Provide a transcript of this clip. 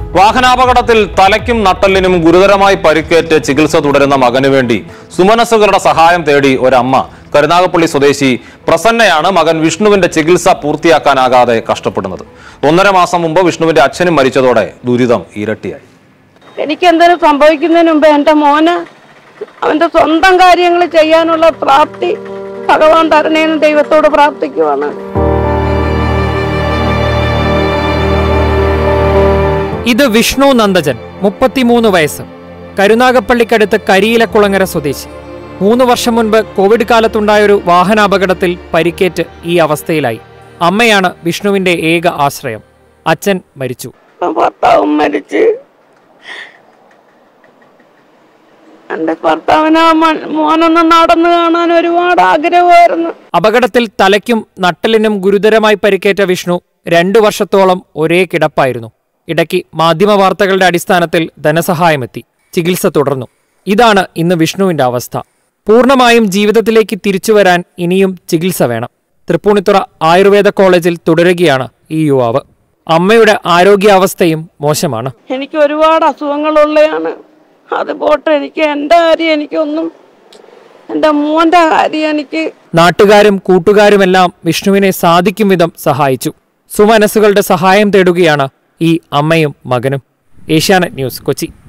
വാഹനാപകടത്തിൽ തലയ്ക്കും നട്ടലിനും ഗുരുതരമായി പരിക്കേറ്റ് ചികിത്സ തുടരുന്ന മകനു വേണ്ടി സുമനസ്സുകളുടെ സഹായം തേടി ഒരമ്മ കരുനാഗപ്പള്ളി സ്വദേശി പ്രസന്നയാണ് മകൻ വിഷ്ണുവിന്റെ ചികിത്സ പൂർത്തിയാക്കാനാകാതെ കഷ്ടപ്പെടുന്നത് ഒന്നര മാസം മുമ്പ് വിഷ്ണുവിന്റെ അച്ഛനും മരിച്ചതോടെ ദുരിതം ഇരട്ടിയായി എനിക്ക് എന്തെങ്കിലും സംഭവിക്കുന്നതിന് മുമ്പ് എൻ്റെ മോന് അവൻ്റെ സ്വന്തം കാര്യങ്ങൾ ചെയ്യാനുള്ള പ്രാപ്തി ഭഗവാൻ തരണേന്ന് ദൈവത്തോട് പ്രാർത്ഥിക്കുവാണ് ഇത് വിഷ്ണു നന്ദജൻ മുപ്പത്തിമൂന്ന് വയസ്സ് കരുനാഗപ്പള്ളിക്കടുത്ത് കരിയിലക്കുളങ്ങര സ്വദേശി മൂന്ന് വർഷം മുൻപ് കോവിഡ് കാലത്തുണ്ടായൊരു വാഹനാപകടത്തിൽ പരിക്കേറ്റ് ഈ അവസ്ഥയിലായി അമ്മയാണ് വിഷ്ണുവിന്റെ ഏക ആശ്രയം അച്ഛൻ മരിച്ചു ഇപ്പം ഭർത്താവും മരിച്ച് എൻ്റെ ഭർത്താവിന് ആ മ- മോനൊന്ന് നടന്നു കാണാൻ ഒരുപാട് ആഗ്രഹമായിരുന്നു അപകടത്തിൽ തലയ്ക്കും നട്ടലിനും ഗുരുതരമായി പരിക്കേറ്റ വിഷ്ണു രണ്ടു വർഷത്തോളം ഒരേ കിടപ്പായിരുന്നു ഇടയ്ക്ക് മാധ്യമ വാർത്തകളുടെ അടിസ്ഥാനത്തിൽ ധനസഹായമെത്തി ചികിത്സ തുടർന്നു ഇതാണ് ഇന്ന് വിഷ്ണുവിന്റെ അവസ്ഥ പൂർണ്ണമായും ജീവിതത്തിലേക്ക് തിരിച്ചു വരാൻ ഇനിയും ചികിത്സ വേണം തൃപ്പൂണിത്തുറ ആയുർവേദ കോളേജിൽ തുടരുകയാണ് ഈ യുവാവ് അമ്മയുടെ ആരോഗ്യാവസ്ഥയും മോശമാണ് എനിക്ക് ഒരുപാട് അസുഖങ്ങളുള്ളതാണ് അത് പോട്ടെ എനിക്ക് എൻ്റെ കാര്യം എനിക്കൊന്നും എൻ്റെ മോൻ്റെ കാര്യം എനിക്ക് നാട്ടുകാരും കൂട്ടുകാരുമെല്ലാം വിഷ്ണുവിനെ സാധിക്കും വിധം സഹായിച്ചു സുമനസ്സുകളുടെ സഹായം തേടുകയാണ് ഈ അമ്മയും മകനും ഏഷ്യാനെറ്റ് ന്യൂസ് കൊച്ചി